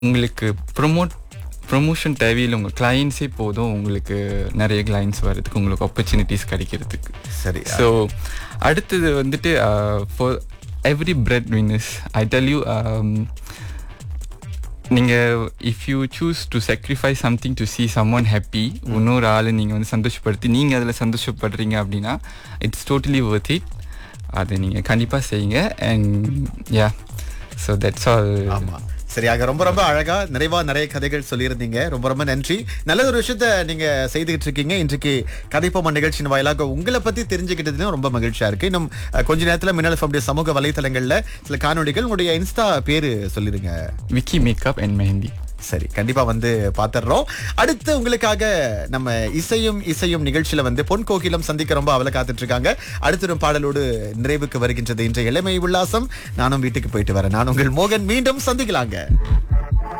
உங்களுக்கு promote promotion தேவையில்லை உங்கள் கிளைண்ட்ஸே போதும் உங்களுக்கு நிறைய கிளைண்ட்ஸ் வர்றதுக்கு உங்களுக்கு ஆப்பர்ச்சுனிட்டிஸ் கிடைக்கிறதுக்கு சரி ஸோ அடுத்தது வந்துட்டு for every breadwinners I tell you நீங்கள் if you choose to sacrifice something to see someone happy இன்னொரு ஆளை நீங்கள் வந்து சந்தோஷப்படுத்தி நீங்கள் அதில் சந்தோஷப்படுறீங்க அப்படின்னா இட்ஸ் டோட்டலி worth it அதை நீங்கள் கண்டிப்பாக செய்யுங்க and yeah so that's all ஆமா சரியாக ரொம்ப ரொம்ப அழகா நிறைவா நிறைய கதைகள் சொல்லியிருந்தீங்க ரொம்ப ரொம்ப நன்றி நல்ல ஒரு விஷயத்த நீங்க செய்துகிட்டு இருக்கீங்க இன்றைக்கு கதைப்போம நிகழ்ச்சியின் வாயிலாக உங்களை பத்தி தெரிஞ்சுக்கிட்டதுலயும் ரொம்ப மகிழ்ச்சியா இருக்கு இன்னும் அஹ், கொஞ்ச நேரத்துல மின்னல் ஃபம்டைய சமூக வலைத்தளங்கள்ல சில காணொளிகள் உங்களுடைய இன்ஸ்டா பேரு சொல்லிருங்க விக்கி மேக்கப் அண்ட் மெஹந்தி சரி கண்டிப்பா வந்து பாத்துறோம் அடுத்து உங்களுக்காக நம்ம இசையும் இசையும் நிகழ்ச்சியில வந்து பொன் கோகிலம் சந்திக்க ரொம்ப அவல காத்துட்டு இருக்காங்க அடுத்த ஒரு பாடலோடு நிறைவுக்கு வருகின்றது இன்றைய இளமை உல்லாசம் நானும் வீட்டுக்கு போயிட்டு வரேன் நான் உங்கள் மோகன் மீண்டும் சந்திக்கலாங்க